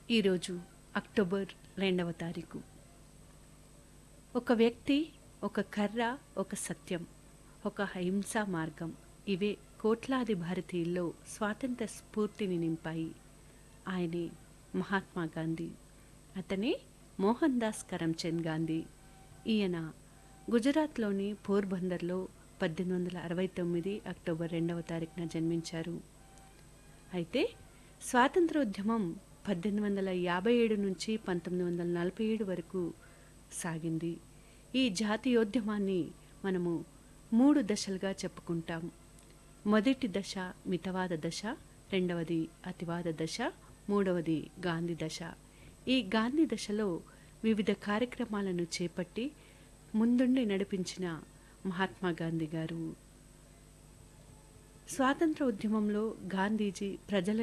ఈరోజు అక్టోబర్ రెండవ తారీఖు ఒక వ్యక్తి ఒక కర్ర ఒక సత్యం ఒక అహింసా మార్గం ఇవే కోట్లాది భారతీయుల్లో స్వాతంత్ర స్ఫూర్తిని నింపాయి ఆయనే మహాత్మా గాంధీ అతనే మోహన్ దాస్ కరమ్చంద్ గాంధీ ఈయన గుజరాత్లోని పోర్బందర్లో పద్దెనిమిది వందల అరవై తొమ్మిది అక్టోబర్ రెండవ తారీఖున జన్మించారు అయితే స్వాతంత్రోద్యమం పద్దెనిమిది వందల యాభై ఏడు నుంచి పంతొమ్మిది వందల నలభై ఏడు వరకు సాగింది ఈ జాతీయోద్యమాన్ని మనము మూడు దశలుగా చెప్పుకుంటాం మొదటి దశ మితవాద దశ రెండవది అతివాద దశ మూడవది గాంధీ దశ ఈ గాంధీ దశలో వివిధ కార్యక్రమాలను చేపట్టి ముందుండి నడిపించిన మహాత్మా గాంధీ గారు స్వాతంత్ర ఉద్యమంలో గాంధీజీ ప్రజల